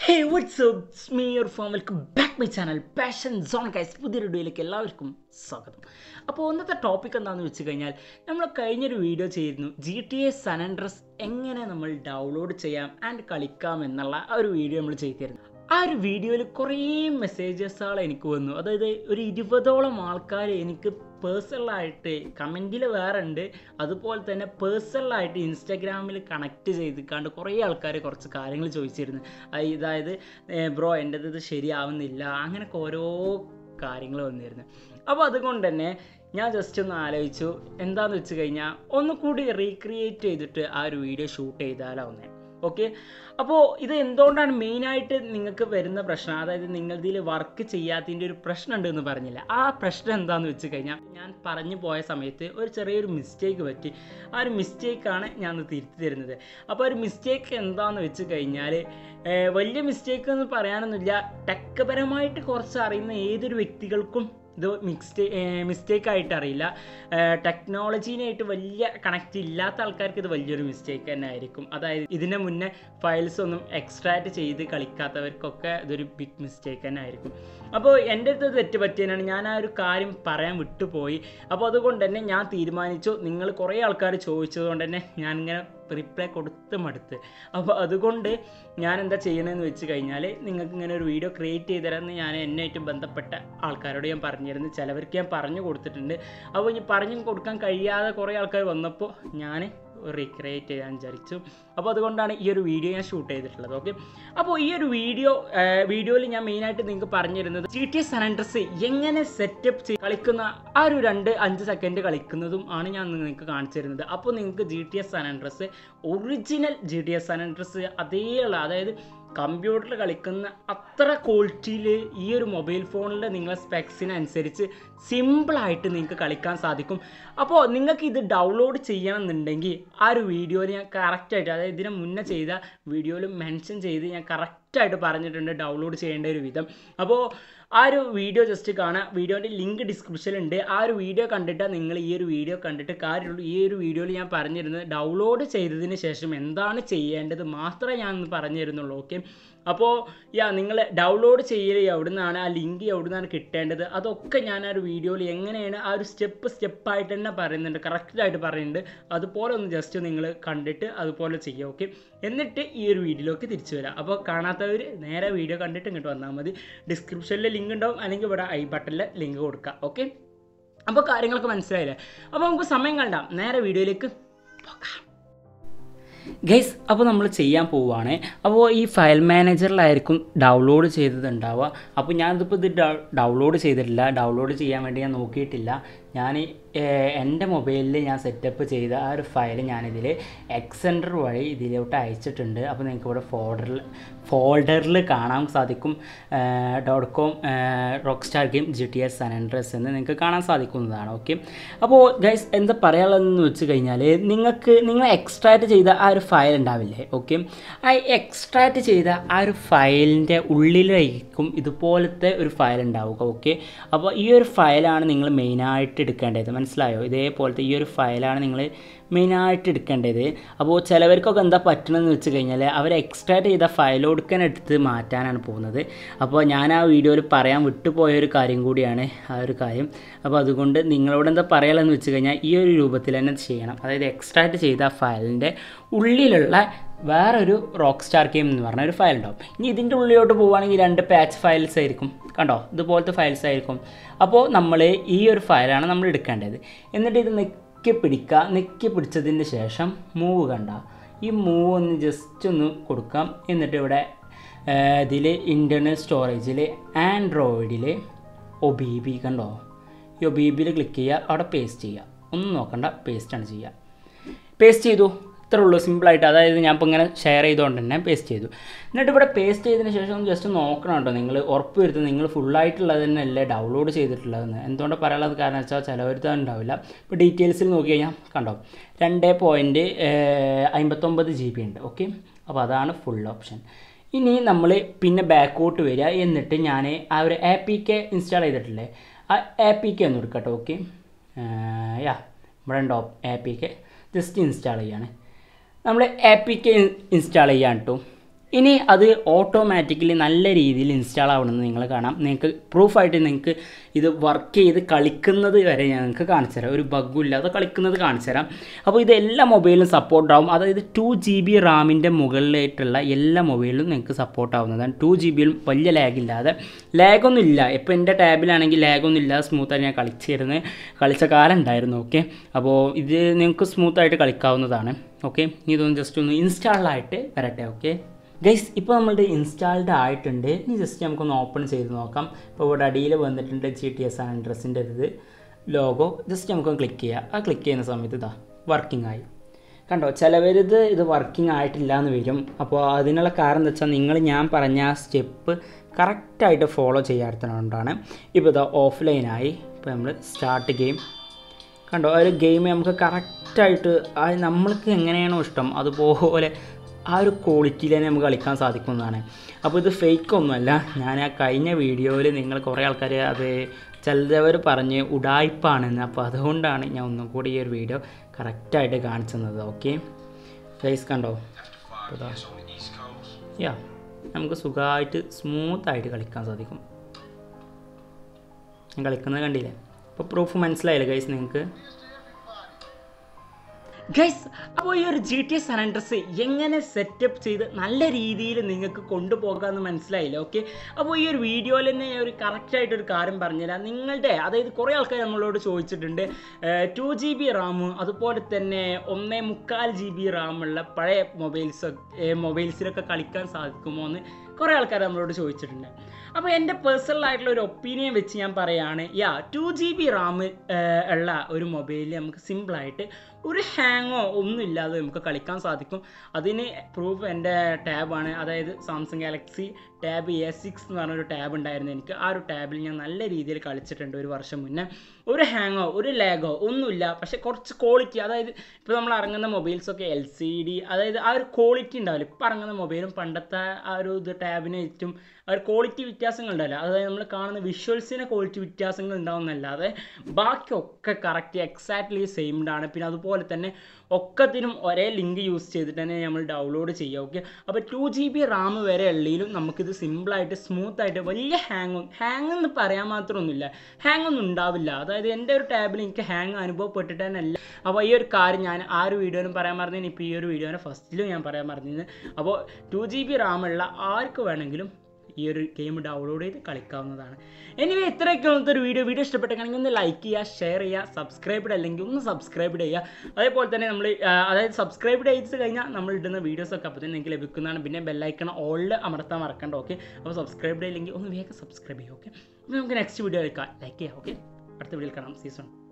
hey what's up me your form welcome back my channel passion zone guys പുതിയൊരു വീഡിയോയിലേക്ക് എല്ലാവർക്കും സ്വാഗതം അപ്പോൾ ഇന്നത്തെ ടോപ്പിക് എന്താണെന്ന് വെച്ച് കഴിഞ്ഞാൽ നമ്മൾ കഴിഞ്ഞൊരു വീഡിയോ ചെയ്തിരുന്നു ജി ടി എ സനൻഡ്രസ് എങ്ങനെ നമ്മൾ ഡൗൺലോഡ് ചെയ്യാം ആൻഡ് കളിക്കാം എന്നുള്ള ആ ഒരു വീഡിയോ നമ്മൾ ചെയ്തിരുന്നു ആ ഒരു വീഡിയോയിൽ കുറേ മെസ്സേജസുകൾ എനിക്ക് വന്നു അതായത് ഒരു ഇരുപതോളം ആൾക്കാർ എനിക്ക് പേഴ്സണലായിട്ട് കമൻറ്റിൽ വേറെ ഉണ്ട് അതുപോലെ തന്നെ പേഴ്സണലായിട്ട് ഇൻസ്റ്റാഗ്രാമിൽ കണക്ട് ചെയ്തിക്കാണ്ട് കുറേ ആൾക്കാർ കുറച്ച് കാര്യങ്ങൾ ചോദിച്ചിരുന്നു അത് ഇതായത് ബ്രോ എൻ്റെത് ഇത് ശരിയാവുന്നില്ല അങ്ങനെയൊക്കെ ഓരോ കാര്യങ്ങൾ വന്നിരുന്നു അപ്പോൾ അതുകൊണ്ട് തന്നെ ഞാൻ ജസ്റ്റ് ഒന്ന് ആലോചിച്ചു എന്താണെന്ന് വെച്ച് കഴിഞ്ഞാൽ ഒന്നുകൂടി റീക്രിയേറ്റ് ചെയ്തിട്ട് ആ ഒരു വീഡിയോ ഷൂട്ട് ചെയ്താലോ ഒന്നേ ഓക്കെ അപ്പോൾ ഇത് എന്തുകൊണ്ടാണ് മെയിനായിട്ട് നിങ്ങൾക്ക് വരുന്ന പ്രശ്നം അതായത് നിങ്ങളിതിൽ വർക്ക് ചെയ്യാത്തതിൻ്റെ ഒരു പ്രശ്നം ഉണ്ട് എന്ന് പറഞ്ഞില്ല ആ പ്രശ്നം എന്താണെന്ന് വെച്ച് കഴിഞ്ഞാൽ ഞാൻ പറഞ്ഞു പോയ സമയത്ത് ഒരു ചെറിയൊരു മിസ്റ്റേക്ക് പറ്റി ആ ഒരു മിസ്റ്റേക്കാണ് ഞാൻ ഒന്ന് തിരുത്തി തരുന്നത് അപ്പോൾ ഒരു മിസ്റ്റേക്ക് എന്താണെന്ന് വെച്ച് കഴിഞ്ഞാൽ വലിയ മിസ്റ്റേക്ക് എന്ന് പറയാനൊന്നുമില്ല ടെക് പരമായിട്ട് കുറച്ച് അറിയുന്ന ഏതൊരു വ്യക്തികൾക്കും ഇത് മിക്സ്റ്റേ മിസ്റ്റേക്ക് ആയിട്ട് അറിയില്ല ടെക്നോളജീനായിട്ട് വലിയ കണക്റ്റ് ഇല്ലാത്ത ആൾക്കാർക്ക് ഇത് വലിയൊരു മിസ്റ്റേക്ക് തന്നെ ആയിരിക്കും അതായത് ഇതിന് മുന്നേ ഫയൽസ് ഒന്നും എക്സ്ട്രാക്ട് ചെയ്ത് കളിക്കാത്തവർക്കൊക്കെ ഇതൊരു ബിഗ് മിസ്റ്റേക്ക് തന്നെ ആയിരിക്കും അപ്പോൾ എൻ്റെ അടുത്ത് തെറ്റ് പറ്റിയതിനാണ് ഞാൻ ആ ഒരു കാര്യം പറയാൻ വിട്ടുപോയി അപ്പോൾ അതുകൊണ്ട് തന്നെ ഞാൻ തീരുമാനിച്ചു നിങ്ങൾ കുറേ ആൾക്കാർ ചോദിച്ചതുകൊണ്ട് തന്നെ ഞാനിങ്ങനെ റിപ്ലൈ കൊടുത്ത് മടുത്ത് അപ്പോൾ അതുകൊണ്ട് ഞാൻ എന്താ ചെയ്യണമെന്ന് വെച്ച് കഴിഞ്ഞാൽ നിങ്ങൾക്ക് ഇങ്ങനെ ഒരു വീഡിയോ ക്രിയേറ്റ് ചെയ്ത് തരാമെന്ന് ഞാൻ എന്നെയായിട്ട് ബന്ധപ്പെട്ട ആൾക്കാരോട് ഞാൻ പറഞ്ഞിരുന്നു ചിലവർക്ക് ഞാൻ പറഞ്ഞു കൊടുത്തിട്ടുണ്ട് അപ്പോൾ ഇനി പറഞ്ഞു കൊടുക്കാൻ കഴിയാതെ കുറേ ആൾക്കാർ വന്നപ്പോൾ ഞാൻ റീക്രിയേറ്റ് ചെയ്യാൻ വിചാരിച്ചു അപ്പോൾ അതുകൊണ്ടാണ് ഈ ഒരു വീഡിയോ ഞാൻ ഷൂട്ട് ചെയ്തിട്ടുള്ളത് ഓക്കെ അപ്പോൾ ഈ ഒരു വീഡിയോ വീഡിയോയിൽ ഞാൻ മെയിനായിട്ട് നിങ്ങൾക്ക് പറഞ്ഞു തരുന്നത് ജി ടി എസ് സനൻഡ്രസ് എങ്ങനെ സെറ്റപ്പ് ചെയ്ത് കളിക്കുന്ന ആ ഒരു രണ്ട് അഞ്ച് സെക്കൻഡ് കളിക്കുന്നതും ആണ് ഞാൻ നിങ്ങൾക്ക് കാണിച്ചു തരുന്നത് അപ്പോൾ നിങ്ങൾക്ക് G T S San Andreas original G T S San Andreas അതേയുള്ള അതായത് കമ്പ്യൂട്ടറിൽ കളിക്കുന്ന അത്ര ക്വാളിറ്റിയിൽ ഈ ഒരു മൊബൈൽ ഫോണിൽ നിങ്ങളെ സ്പെക്സിനനുസരിച്ച് സിമ്പിളായിട്ട് നിങ്ങൾക്ക് കളിക്കാൻ സാധിക്കും അപ്പോൾ നിങ്ങൾക്ക് ഇത് ഡൗൺലോഡ് ചെയ്യണമെന്നുണ്ടെങ്കിൽ ആ ഒരു വീഡിയോയിൽ ഞാൻ കറക്റ്റായിട്ട് അതായത് ഇതിന് മുന്നേ ചെയ്ത വീഡിയോയിൽ മെൻഷൻ ചെയ്ത് ഞാൻ കറക്റ്റായിട്ട് പറഞ്ഞിട്ടുണ്ട് ഡൗൺലോഡ് ചെയ്യേണ്ട ഒരു വിധം അപ്പോൾ ആ ഒരു വീഡിയോ ജസ്റ്റ് കാണാം വീഡിയോൻ്റെ ലിങ്ക് ഡിസ്ക്രിപ്ഷനിലുണ്ട് ആ ഒരു വീഡിയോ കണ്ടിട്ട് നിങ്ങൾ ഈ ഒരു വീഡിയോ കണ്ടിട്ട് കാര്യമുള്ളൂ ഈ ഒരു വീഡിയോയിൽ ഞാൻ പറഞ്ഞിരുന്നത് ഡൗൺലോഡ് ചെയ്തതിന് ശേഷം എന്താണ് ചെയ്യേണ്ടത് മാത്രമേ ഞാൻ പറഞ്ഞു തരുന്നുള്ളൂ ഓക്കെ അപ്പോൾ യാ നിങ്ങൾ ഡൗൺലോഡ് ചെയ്യൽ എവിടെ നിന്നാണ് ആ ലിങ്ക് എവിടെ നിന്നാണ് കിട്ടേണ്ടത് അതൊക്കെ ഞാൻ ആ ഒരു വീഡിയോയിൽ എങ്ങനെയാണ് ആ ഒരു സ്റ്റെപ്പ് സ്റ്റെപ്പായിട്ട് തന്നെ പറയുന്നുണ്ട് കറക്റ്റായിട്ട് പറയുന്നുണ്ട് അതുപോലെ ഒന്ന് ജസ്റ്റ് നിങ്ങൾ കണ്ടിട്ട് അതുപോലെ ചെയ്യുക ഓക്കെ എന്നിട്ട് ഈ ഒരു വീഡിയോയിലേക്ക് തിരിച്ചു വരാം അപ്പോൾ കാണാത്തവർ നേരെ വീഡിയോ കണ്ടിട്ട് ഇങ്ങോട്ട് വന്നാൽ മതി ഡിസ്ക്രിപ്ഷനിൽ ലിങ്ക് ഉണ്ടാവും അല്ലെങ്കിൽ ഇവിടെ ഐ ബട്ടണിൽ ലിങ്ക് കൊടുക്കുക ഓക്കെ അപ്പോൾ കാര്യങ്ങളൊക്കെ മനസ്സിലായില്ലേ അപ്പോൾ നമുക്ക് സമയം കണ്ട നേരെ വീഡിയോയിലേക്ക് പോകാം ഗൈസ് അപ്പോൾ നമ്മൾ ചെയ്യാൻ പോവുകയാണ് അപ്പോൾ ഈ ഫയൽ മാനേജറിലായിരിക്കും ഡൗൺലോഡ് ചെയ്തതുണ്ടാവുക അപ്പോൾ ഞാനിതിപ്പോൾ ഇത് ഡൗൺലോഡ് ചെയ്തിട്ടില്ല ഡൗൺലോഡ് ചെയ്യാൻ വേണ്ടി ഞാൻ നോക്കിയിട്ടില്ല ഞാൻ എൻ്റെ മൊബൈലിൽ ഞാൻ സെറ്റപ്പ് ചെയ്ത ആ ഒരു ഫയൽ ഞാനിതിൽ എക്സെൻഡർ വഴി ഇതിലോട്ട് അയച്ചിട്ടുണ്ട് അപ്പോൾ നിങ്ങൾക്ക് ഇവിടെ ഫോൾഡറിൽ ഫോൾഡറിൽ കാണാൻ സാധിക്കും dot com Rockstar game G T S San Andreas എന്ന് നിങ്ങൾക്ക് കാണാൻ സാധിക്കുന്നതാണ് ഓക്കെ അപ്പോൾ ഗൈസ് എന്താ പറയാനുള്ളതെന്ന് വെച്ച് കഴിഞ്ഞാൽ നിങ്ങൾക്ക് നിങ്ങൾ എക്സ്ട്രാക്റ്റ് ചെയ്ത ആ ഒരു ഫയൽ ഉണ്ടാവില്ലേ ഓക്കെ ആ എക്സ്ട്രാക്റ്റ് ചെയ്ത ആ ഒരു ഫയലിൻ്റെ ഉള്ളിലായിരിക്കും ഇതുപോലത്തെ ഒരു ഫയൽ ഉണ്ടാവുക ഓക്കെ അപ്പോൾ ഈ ഒരു ഫയലാണ് നിങ്ങൾ മെയിനായിട്ട് എടുക്കേണ്ടത് മനസ്സിലായോ ഇതേപോലത്തെ ഈ ഒരു ഫയലാണ് നിങ്ങൾ മെയിനായിട്ട് എടുക്കേണ്ടത് അപ്പോൾ ചിലവർക്കൊക്കെ എന്താ പറ്റണമെന്ന് വെച്ച് കഴിഞ്ഞാൽ അവർ എക്സ്ട്രാക്ട് ചെയ്ത ഫയൽ കൊടുക്കാൻ എടുത്ത് മാറ്റാനാണ് പോകുന്നത് അപ്പോൾ ഞാൻ ആ വീഡിയോയിൽ പറയാൻ വിട്ടുപോയ ഒരു കാര്യം കൂടിയാണ് ആ ഒരു കാര്യം അപ്പോൾ അതുകൊണ്ട് നിങ്ങളോട് എന്താ പറയാമെന്ന് വെച്ച് കഴിഞ്ഞാൽ ഈ ഒരു രൂപത്തിൽ തന്നെ ചെയ്യണം അതായത് എക്സ്ട്രാക്ട് ചെയ്ത ഫയലിൻ്റെ ഉള്ളിലുള്ള വേറൊരു റോക്ക് സ്റ്റാർ ഗെയിം എന്ന് പറഞ്ഞ ഒരു ഫയൽ ഉണ്ടാവും ഇനി ഇതിൻ്റെ ഉള്ളിലോട്ട് പോവുകയാണെങ്കിൽ രണ്ട് പാച്ച് ഫയൽസ് ആയിരിക്കും കണ്ടോ ഇതുപോലത്തെ ഫയൽസ് ആയിരിക്കും അപ്പോൾ നമ്മൾ ഈ ഒരു ഫയലാണ് നമ്മൾ എടുക്കേണ്ടത് എന്നിട്ട് ഇത് നെക്കി പിടിക്കുക നെക്കി പിടിച്ചതിന് ശേഷം മൂവ് കണ്ട ഈ മൂവ് ഒന്ന് ജസ്റ്റ് ഒന്ന് കൊടുക്കാം എന്നിട്ട് ഇവിടെ ഇതിൽ ഇൻ്റർണൽ സ്റ്റോറേജിൽ ആൻഡ്രോയിഡിൽ ഒ ബി ബി കണ്ടോ ഈ ഒ ബി ബിയിൽ ക്ലിക്ക് ചെയ്യുക അവിടെ പേസ്റ്റ് ചെയ്യുക ഒന്നും നോക്കണ്ട പേസ്റ്റാണ് ചെയ്യുക പേസ്റ്റ് ചെയ്തു ഇത്രേ ഉള്ളൂ സിമ്പിളായിട്ട് അതായത് ഞാൻ ഇപ്പോൾ ഇങ്ങനെ ഷെയർ ചെയ്തുകൊണ്ട് തന്നെ പേസ്റ്റ് ചെയ്തു എന്നിട്ട് ഇവിടെ പേസ്റ്റ് ചെയ്തതിന് ശേഷം ജസ്റ്റ് നോക്കണം കേട്ടോ നിങ്ങൾ ഉറപ്പ് വരുത്തുന്നത് നിങ്ങൾ ഫുള്ളായിട്ടുള്ളത് തന്നെയല്ലേ ഡൗൺലോഡ് ചെയ്തിട്ടുള്ളതെന്ന് എന്തുകൊണ്ട് പറയാനുള്ളത് കാരണം വെച്ചാൽ ചിലവരുത്ത് ഉണ്ടാവില്ല ഇപ്പോൾ ഡീറ്റെയിൽസിൽ നോക്കി കഴിഞ്ഞാൽ കണ്ടോ രണ്ട് പോയിൻറ്റ് അമ്പത്തൊമ്പത് ജി ബി ഉണ്ട് ഓക്കെ അപ്പോൾ അതാണ് ഫുൾ ഓപ്ഷൻ ഇനി നമ്മൾ പിന്നെ ബാക്കോട്ട് വരിക എന്നിട്ട് ഞാൻ ആ ഒരു എ പി കെ ഇൻസ്റ്റാൾ ചെയ്തിട്ടില്ലേ ആ എ പി കെ ഒന്ന് എടുക്കട്ടെ ഓക്കെ യാ ഇവിടെ ഉണ്ടോ A P K just install ചെയ്യാണ് നമ്മൾ എ പി കെ ഇൻസ്റ്റാൾ ചെയ്യാൻ കേട്ടോ ഇനി അത് ഓട്ടോമാറ്റിക്കലി നല്ല രീതിയിൽ ഇൻസ്റ്റാൾ ആവണമെന്ന് നിങ്ങൾ കാണാം നിങ്ങൾക്ക് പ്രൂഫായിട്ട് നിങ്ങൾക്ക് ഇത് വർക്ക് ചെയ്ത് കളിക്കുന്നത് വരെ ഞാൻ നിങ്ങൾക്ക് കാണിച്ചു തരാം ഒരു ബഗ്ഗും ഇല്ലാതെ കളിക്കുന്നത് കാണിച്ചു തരാം അപ്പോൾ ഇത് എല്ലാ മൊബൈലിലും സപ്പോർട്ട് ആവും അതായത് ടു ജി ബി റാമിൻ്റെ മുകളിലായിട്ടുള്ള എല്ലാ മൊബൈലിലും നിങ്ങൾക്ക് സപ്പോർട്ട് ആവുന്നതാണ് ടു ജി ബിയിലും വലിയ ലാഗ് ഇല്ലാതെ ലാഗൊന്നും ഇല്ല ഇപ്പോൾ എൻ്റെ ടാബിലാണെങ്കിൽ ലാഗൊന്നും ഇല്ലാതെ സ്മൂത്തായിട്ട് ഞാൻ കളിച്ചിരുന്ന് കളിച്ച കാലം ഉണ്ടായിരുന്നു ഓക്കെ അപ്പോൾ ഇത് നിങ്ങൾക്ക് സ്മൂത്തായിട്ട് കളിക്കാവുന്നതാണ് ഓക്കെ ഇതൊന്ന് ജസ്റ്റ് ഒന്ന് ഇൻസ്റ്റാളായിട്ട് വരട്ടെ ഓക്കെ ഗൈസ് ഇപ്പോൾ നമ്മളുടെ ഇൻസ്റ്റാൾഡ് ആയിട്ടുണ്ട് ഇനി ജസ്റ്റ് നമുക്കൊന്ന് ഓപ്പൺ ചെയ്ത് നോക്കാം ഇപ്പോൾ ഇവിടെ അടിയിൽ വന്നിട്ടുണ്ട് ജി ടി എസ് ആൻഡ്രസിൻ്റെ ഇത് ലോഗോ ജസ്റ്റ് നമുക്കൊന്ന് ക്ലിക്ക് ചെയ്യാം ആ ക്ലിക്ക് ചെയ്യുന്ന സമയത്ത് ഇതാ വർക്കിംഗ് ആയി കണ്ടോ ചിലവരിത് ഇത് വർക്കിംഗ് ആയിട്ടില്ല എന്ന് വരും അപ്പോൾ അതിനുള്ള കാരണം എന്താ വെച്ചാൽ നിങ്ങൾ ഞാൻ പറഞ്ഞ ആ സ്റ്റെപ്പ് കറക്റ്റായിട്ട് ഫോളോ ചെയ്യാത്തതുകൊണ്ടാണ് ഇപ്പോൾ ഇതാ ഓഫ്ലൈനായി ഇപ്പോൾ നമ്മൾ സ്റ്റാർട്ട് ഗെയിം കണ്ടോ ആ ഒരു ഗെയിം നമുക്ക് കറക്റ്റായിട്ട് ആ നമ്മൾക്ക് എങ്ങനെയാണോ ഇഷ്ടം അതുപോലെ ആ ഒരു ക്വാളിറ്റിയിൽ തന്നെ നമുക്ക് കളിക്കാൻ സാധിക്കുന്നതാണ് അപ്പോൾ ഇത് ഫേക്ക് ഒന്നുമല്ല ഞാൻ ആ കഴിഞ്ഞ വീഡിയോയിൽ നിങ്ങൾ കുറേ ആൾക്കാർ അത് ചിലവർ പറഞ്ഞ് ഉടായ്പാണെന്ന് അപ്പോൾ അതുകൊണ്ടാണ് ഞാൻ ഒന്നും കൂടി ഈ ഒരു വീഡിയോ കറക്റ്റായിട്ട് കാണിച്ചു തന്നത് ഓക്കെ ഫേസ് കണ്ടോ അപ്പോൾ ഇതാ യാ നമുക്ക് സുഖമായിട്ട് സ്മൂത്തായിട്ട് കളിക്കാൻ സാധിക്കും ഞാൻ കളിക്കുന്നത് കണ്ടില്ലേ അപ്പോൾ പ്രൂഫ് മനസ്സിലായില്ലേ ഗൈസ് നിങ്ങൾക്ക് ഗൈസ് അപ്പോൾ ഈ ഒരു ജി ടി എസ് സാൻഡ്രസ് എങ്ങനെ സെറ്റപ്പ് ചെയ്ത് നല്ല രീതിയിൽ നിങ്ങൾക്ക് കൊണ്ടുപോകാമെന്ന് മനസ്സിലായില്ല ഓക്കെ അപ്പോൾ ഈ ഒരു വീഡിയോയിൽ തന്നെ ഞാൻ ഒരു കറക്റ്റായിട്ടൊരു കാര്യം പറഞ്ഞുതരാം നിങ്ങളുടെ അതായത് കുറേ ആൾക്കാർ നമ്മളോട് ചോദിച്ചിട്ടുണ്ട് ടു ജി ബി റാം അതുപോലെ തന്നെ ഒന്നേ മുക്കാൽ ജി ബി റാമുള്ള പഴയ മൊബൈൽസ് മൊബൈൽസിലൊക്കെ കളിക്കാൻ സാധിക്കുമോ എന്ന് കുറേ ആൾക്കാർ നമ്മളോട് ചോദിച്ചിട്ടുണ്ട് അപ്പോൾ എൻ്റെ പേഴ്സണൽ ആയിട്ടുള്ള ഒരു ഒപ്പീനിയൻ വെച്ച് ഞാൻ പറയുകയാണ് yeah two G B RAM ഉള്ള ഒരു മൊബൈലിൽ നമുക്ക് സിമ്പിളായിട്ട് ഒരു ഹാങ്ങോ ഒന്നും ഇല്ലാതെ നമുക്ക് കളിക്കാൻ സാധിക്കും അതിന് പ്രൂഫ് എൻ്റെ ടാബാണ് അതായത് Samsung Galaxy Tab A six എന്ന് പറഞ്ഞൊരു ടാബ് ഉണ്ടായിരുന്നു എനിക്ക് ആ ഒരു ടാബിൽ ഞാൻ നല്ല രീതിയിൽ കളിച്ചിട്ടുണ്ട് ഒരു വർഷം മുന്നേ ഒരു ഹാങ്ങോ ഒരു ലാഗോ ഒന്നുമില്ല പക്ഷേ കുറച്ച് ക്വാളിറ്റി അതായത് ഇപ്പോൾ നമ്മൾ ഇറങ്ങുന്ന മൊബൈൽസൊക്കെ എൽ സി ഡി അതായത് ആ ഒരു ക്വാളിറ്റി ഉണ്ടാവില്ല ഇപ്പോൾ ഇറങ്ങുന്ന മൊബൈലും പണ്ടത്തെ ആ ഒരു ഇത് ടാബിന് ചുറ്റും ആ ഒരു ക്വാളിറ്റി വ്യത്യാസങ്ങൾ ഉണ്ടാവില്ല അതായത് നമ്മൾ കാണുന്ന വിഷ്വൽസിന് ക്വാളിറ്റി വ്യത്യാസങ്ങൾ ഉണ്ടാവുന്നല്ലാതെ ബാക്കിയൊക്കെ കറക്റ്റ് എക്സാക്ട്ലി സെയിംഡ് ആണ് പിന്നെ അതുപോലെ തന്നെ ഒക്കത്തിനും ഒരേ ലിങ്ക് യൂസ് ചെയ്തിട്ട് തന്നെ നമ്മൾ ഡൗൺലോഡ് ചെയ്യുക ഓക്കെ അപ്പോൾ ടു ജി ബി റാം വരെ ഉള്ളിലും നമുക്കിത് സിമ്പിളായിട്ട് സ്മൂത്തായിട്ട് വലിയ ഹാങ്ങും ഹാങ് എന്ന് പറയാൻ മാത്രമൊന്നുമില്ല ഹാങ് ഒന്നും ഉണ്ടാവില്ല അതായത് എൻ്റെ ഒരു ടാബിൽ എനിക്ക് ഹാങ് അനുഭവപ്പെട്ടിട്ട് തന്നെ അല്ല അപ്പോൾ ഈ ഒരു കാര്യം ഞാൻ ആ ഒരു വീഡിയോയിലും പറയാൻ മറന്നു ഇപ്പോൾ ഈ ഒരു വീഡിയോനെ ഫസ്റ്റിലും ഞാൻ പറയാൻ മറന്നിരുന്നു അപ്പോൾ ടു ജി ബി റാമുള്ള ആർക്ക് വേണമെങ്കിലും ഈ ഒരു ഗെയിം ഡൗൺലോഡ് ചെയ്ത് കളിക്കാവുന്നതാണ് എനിവേ ഇത്രയൊക്കെ ഉള്ളത്തെ ഒരു വീഡിയോ വീഡിയോ ഇഷ്ടപ്പെട്ടെങ്കിൽ ഒന്ന് ലൈക്ക് ചെയ്യുക ഷെയർ ചെയ്യുക സബ്സ്ക്രൈബ് അല്ലെങ്കിൽ ഒന്ന് സബ്സ്ക്രൈബ് ചെയ്യുക അതേപോലെ തന്നെ നമ്മൾ അതായത് സബ്സ്ക്രൈബ് ചെയ്ത് കഴിഞ്ഞാൽ നമ്മൾ ഇടുന്ന വീഡിയോസൊക്കെ അപ്പോൾ തന്നെ നിങ്ങൾക്ക് ലഭിക്കുന്നതാണ് പിന്നെ ബെല്ലൈക്കൺ ഓളിൽ അമർത്താൻ മറക്കണ്ട ഓക്കെ അപ്പോൾ സബ്സ്ക്രൈബ് ചെയ്യില്ലെങ്കിൽ ഒന്ന് വേഗം സബ്സ്ക്രൈബ് ചെയ്യുക ഓക്കെ അപ്പോൾ നമുക്ക് നെക്സ്റ്റ് വീഡിയോ എടുക്കാം ലൈക്ക് ചെയ്യാം ഓക്കെ അടുത്ത വീഡിയോയിൽ കാണാം സീസൺ